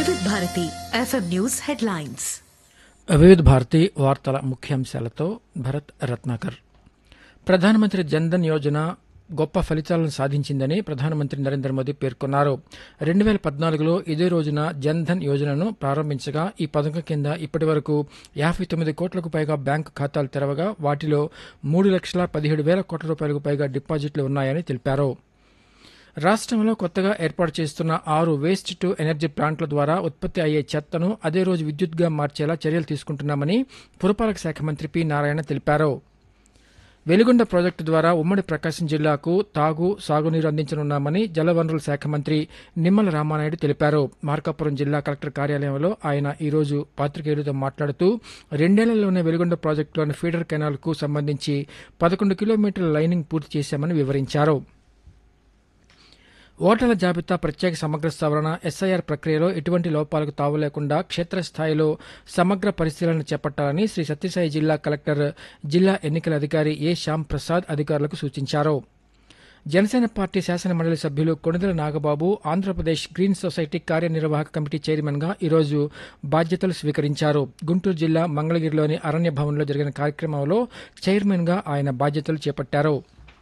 వివిధ Bharati FM news headlines వివిధ భారతి వార్తల ముఖ్యాంశాలతో భరత్ రత్నాకర్ ప్రధానమంత్రి జన్ధన్ యోజన గొప్ప ఫలితాలను సాధించిందని ప్రధానమంత్రి నరేంద్ర మోదీ పేర్కొన్నారు రెండు వేల పద్నాలుగులో ఇదే రోజున జన్ధన్ యోజనను ప్రారంభించగా ఈ పథకం కింద ఇప్పటి వరకు యాభై తొమ్మిది కోట్లకు పైగా బ్యాంకు ఖాతాలు తెరవగా వాటిలో మూడు లక్షల పదిహేడు వేల కోట్ల రూపాయలకు పైగా డిపాజిట్లు ఉన్నాయని తెలిపారు రాష్ట్రంలో కొత్తగా ఏర్పాటు చేస్తున్న ఆరు వేస్ట్ టు ఎనర్జీ ప్లాంట్ల ద్వారా ఉత్పత్తి అయ్యే చెత్తను అదే రోజు విద్యుత్గా మార్చేలా చర్యలు తీసుకుంటున్నామని పురపాలక శాఖ మంత్రి పి నారాయణ తెలిపారు వెలుగొండ ప్రాజెక్టు ద్వారా ఉమ్మడి ప్రకాశం జిల్లాకు తాగు సాగునీరు అందించనున్నామని జలవనరుల శాఖ మంత్రి నిమ్మల రామానాయుడు తెలిపారు మార్కాపురం జిల్లా కలెక్టర్ కార్యాలయంలో ఆయన ఈరోజు పాత్రికేయులతో మాట్లాడుతూ రెండేళ్లలోనే వెలుగొండ ప్రాజెక్టులోని ఫీడర్ కెనాల్కు సంబంధించి పదకొండు కిలోమీటర్ల లైనింగ్ పూర్తి చేశామని వివరించారు ఓటర్ల జాబితా ప్రత్యేక సమగ్ర సవరణ ఎస్ఐఆర్ ప్రక్రియలో ఎటువంటి లోపాలకు తావు లేకుండా క్షేత్రస్థాయిలో సమగ్ర పరిశీలన చేపట్టాలని శ్రీ సత్యసాయి జిల్లా కలెక్టర్ జిల్లా ఎన్నికల అధికారి ఏ శ్యామ్ ప్రసాద్ అధికారులకు సూచించారు జనసేన పార్టీ శాసనమండలి సభ్యులు కొణిదెల నాగబాబు ఆంధ్రప్రదేశ్ గ్రీన్ సొసైటీ కార్యనిర్వాహక కమిటీ చైర్మన్ గా ఈరోజు బాధ్యతలు స్వీకరించారు గుంటూరు జిల్లా మంగళగిరిలోని అరణ్య భవన్లో జరిగిన కార్యక్రమంలో చైర్మన్ గా ఆయన బాధ్యతలు చేపట్టారు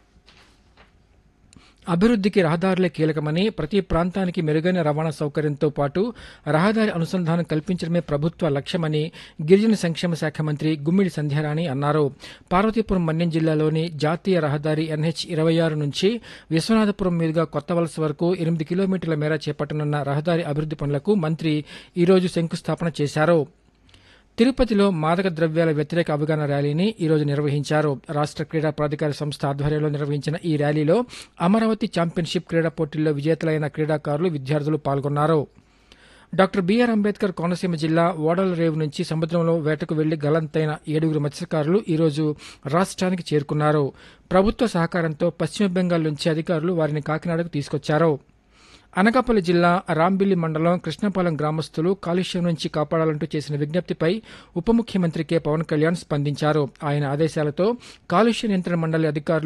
అభివృద్ధికి రహదారులే కీలకమని ప్రతి ప్రాంతానికి మెరుగైన రవాణా సౌకర్యంతో పాటు రహదారి అనుసంధానం కల్పించడమే ప్రభుత్వ లక్ష్యమని గిరిజన సంక్షేమ శాఖ మంత్రి గుమ్మిడి సంధ్యారాణి అన్నారు పార్వతీపురం మన్యం జిల్లాలోని జాతీయ రహదారి ఎన్హెచ్ ఇరవై ఆరు నుంచి విశ్వనాథపురం మీదుగా కొత్త వలస వరకు ఎనిమిది కిలోమీటర్ల మేర చేపట్టనున్న రహదారి అభివృద్ది పనులకు మంత్రి ఈరోజు శంకుస్థాపన చేశారు తిరుపతిలో మాదక ద్రవ్యాల వ్యతిరేక అవగాహన ర్యాలీని ఈరోజు నిర్వహించారు రాష్ట్ర క్రీడా ప్రాధికార సంస్థ ఆధ్వర్యంలో నిర్వహించిన ఈ ర్యాలీలో అమరావతి ఛాంపియన్షిప్ క్రీడా పోటీల్లో విజేతలైన క్రీడాకారులు విద్యార్థులు పాల్గొన్నారు డాక్టర్ బీఆర్ అంబేద్కర్ కోనసీమ జిల్లా ఓడల రేవు నుంచి సముద్రంలో వేటకు వెళ్లి గలంతైన ఏడుగురు మత్స్యకారులు ఈరోజు రాష్ట్రానికి చేరుకున్నారు ప్రభుత్వ సహకారంతో పశ్చిమ బెంగాల్ నుంచి అధికారులు వారిని కాకినాడకు తీసుకొచ్చారు అనకాపల్లి జిల్లా రాంబిల్లి మండలం కృష్ణపాలెం గ్రామస్తులు కాలుష్యం నుంచి కాపాడాలంటూ చేసిన విజ్ఞప్తిపై ఉప ముఖ్యమంత్రి కె పవన్ కళ్యాణ్ స్పందించారు ఆయన ఆదేశాలతో కాలుష్య నియంత్రణ మండలి అధికారులు